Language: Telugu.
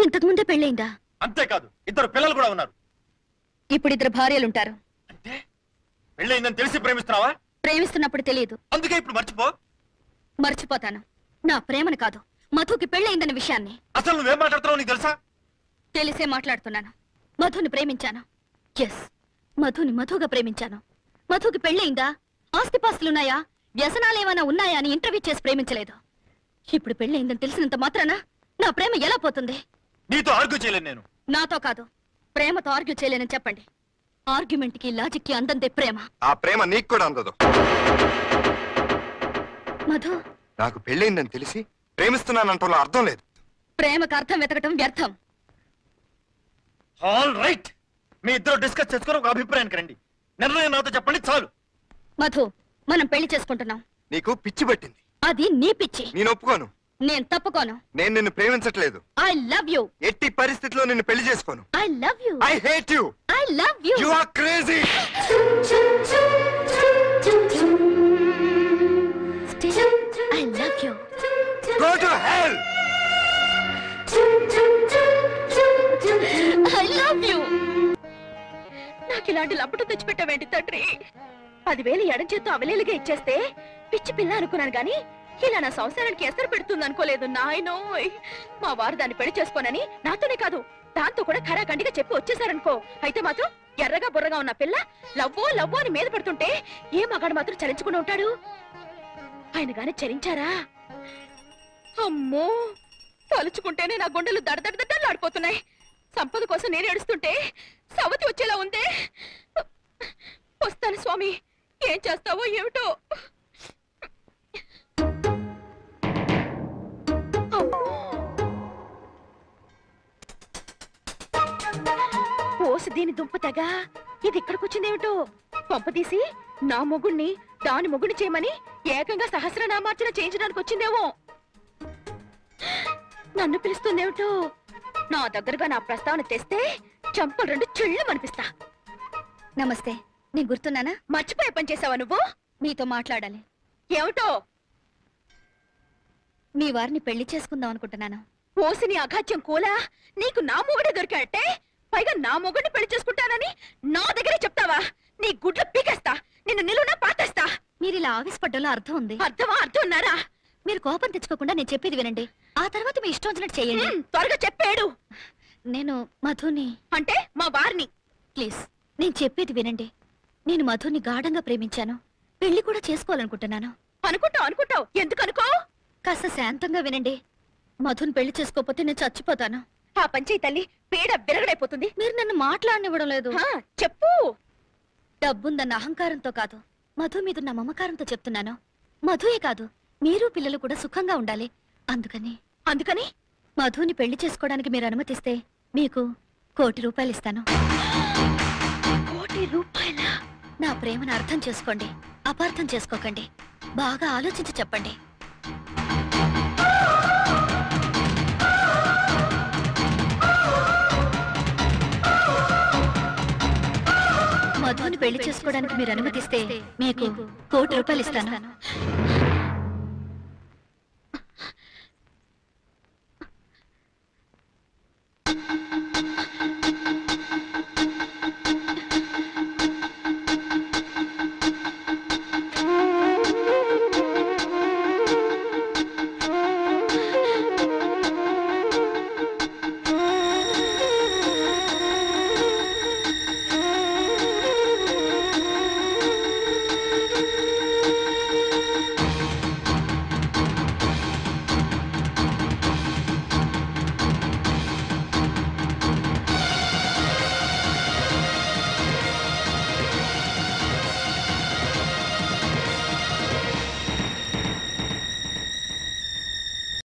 ఇంతకు ముందే పెళ్ళైందా అంతేకాదు ఇద్దరు పిల్లలు కూడా ఉన్నారు ఇప్పుడు ఇద్దరు భార్యలుంటారు అంటే పెళ్ళయిందని తెలిసి ప్రేమిస్తున్నావా ప్రేమిస్తున్నప్పుడు తెలియదు అందుకే ఇప్పుడు మర్చిపో మర్చిపోతాను నా ప్రేమను కాదు మధుకి పెళ్ళయిందన్న విషయాన్ని అసలు నువ్వేం మాట్లాడుతున్నావు నీకు తెలుసా తెలిసే మాట్లాడుతున్నాను మధుని ప్రేమించాను ఎస్ మధుని మధుగా ప్రేమించాను మధుకి పెళ్ళయిందా ఆస్తిపాస్తులున్నాయా వ్యసనాలేమైనా ఉన్నాయా అని ఇంటర్వ్యూ చేసి ప్రేమించలేదు ఇప్పుడు పెళ్ళయిందని తెలిసినంత మాత్రాన నా ప్రేమ ఎలా పోతుంది నీతో ఆర్గ్యూ చేయలేను నేను నాతో కాదు ప్రేమతో ఆర్గ్యూ చేయలేనని చెప్పండి ఆర్గ్యుమెంట్ కి లాజిక్ కి అందందే ప్రేమ ఆ ప్రేమ నీకు కూడా అందదు మధు నాకు పెళ్ళైందని తెలిసి ప్రేమిస్తున్నానంటలో అర్థం లేదు ప్రేమకు అర్థం వెతకటం వ్యర్థం ఆల్ రైట్ మీ ఇద్దరు డిస్కస్ చేసుకుని ఒక అభిప్రాయానికి రండి నిర్ణయం నాతో చెప్పండి చాలు మధు మనం పెళ్లి చేసుకుంటున్నాం నీకు పిచ్చి పట్టింది అది నీ పిచ్చి నేను ఒప్పుకోను నేను తప్పుకోను నేను నిన్ను ప్రేమించట్లేదు ఐ లవ్ యూ ఎట్టి పరిస్థితిలో నిన్ను పెళ్లి చేసుకోను I love you I hate you I love you you are crazy I love you go to hell I love you నాకు ఇలాంటి లంపటం తెచ్చిపెట్టావేంటి తండ్రి పదివేలు ఎడం చేత్తో అవలేలుగా ఇచ్చేస్తే పిచ్చి పిల్ల అనుకున్నాను గాని ఇలా నా సంసారానికి ఎసరు పెడుతుంది అనుకోలేదు నాయనోయ్ మా వారు దాన్ని పెళ్లి చేసుకోనని నాతోనే కాదు దాంతో కూడా ఖరాఖండిగా చెప్పి వచ్చేసారనుకో అయితే మాత్రం ఎర్రగా బుర్రగా ఉన్న పిల్ల లవ్వో లవ్వో అని మీద పడుతుంటే ఏ మగాడు మాత్రం చలించుకుని ఉంటాడు ఆయన గాని చలించారా అమ్మో తలుచుకుంటేనే నా గుండెలు దడదడదడలాడిపోతున్నాయి సంపద కోసం నేను ఏడుస్తుంటే సవతి వచ్చేలా ఉందే వస్తాను స్వామి ఏం చేస్తావో ఏమిటో అమ్మో. ఓసి దీని దుంప తెగ ఇది ఇక్కడికి వచ్చిందేమిటో పంప తీసి నా మొగుణ్ణి దాని మొగుడిని చేయమని ఏకంగా సహస్రనామార్చన చేయించడానికి వచ్చిందేమో నన్ను పిలుస్తుందేమిటో నా దగ్గరగా నా ప్రస్తావన తెస్తే చంపలు రెండు చెళ్ళు అనిపిస్తా నమస్తే నేను గుర్తున్నానా మర్చిపోయే పని చేసావా నువ్వు మీతో మాట్లాడాలి ఏమిటో మీ వారిని పెళ్లి చేసుకుందాం అనుకుంటున్నాను ఓసిని అఘాత్యం కూలా నీకు నా మొగుడే దొరికాడటే పైగా నా మొగుడిని పెళ్లి చేసుకుంటానని నా దగ్గరే చెప్తావా నీ గుడ్లు పీకేస్తా నిన్ను నిలువునా పాతేస్తా మీరు ఇలా ఆవేశపడ్డంలో అర్థం ఉంది అర్థమా అర్థం ఉన్నారా మీరు కోపం తెచ్చుకోకుండా నేను చెప్పేది వినండి ఆ తర్వాత మీ ఇష్టం వచ్చినట్టు చేయండి త్వరగా చెప్పాడు నేను మధుని అంటే మా వారిని ప్లీజ్ నేను చెప్పేది వినండి నేను మధుని గాఢంగా ప్రేమించాను పెళ్లి కూడా చేసుకోవాలనుకుంటున్నాను అనుకుంటావు అనుకుంటావు ఎందుకు అనుకో కాస్త శాంతంగా వినండి మధుని పెళ్లి చేసుకోకపోతే నేను చచ్చిపోతాను ఆ పంచాయి తల్లి పీడ విరగడైపోతుంది మీరు నన్ను మాట్లాడనివ్వడం లేదు చెప్పు డబ్బుందన్న అహంకారంతో కాదు మధు మీదున్న మమకారంతో చెప్తున్నాను మధుయే కాదు మీరు పిల్లలు కూడా సుఖంగా ఉండాలి అందుకని అందుకని మధుని పెళ్లి చేసుకోవడానికి మీరు అనుమతిస్తే మీకు కోటి రూపాయలు ఇస్తాను కోటి రూపాయల నా ప్రేమను అర్థం చేసుకోండి అపార్థం చేసుకోకండి బాగా ఆలోచించి చెప్పండి మధుని పెళ్లి చేసుకోవడానికి మీరు అనుమతిస్తే మీకు కోటి రూపాయలు ఇస్తాను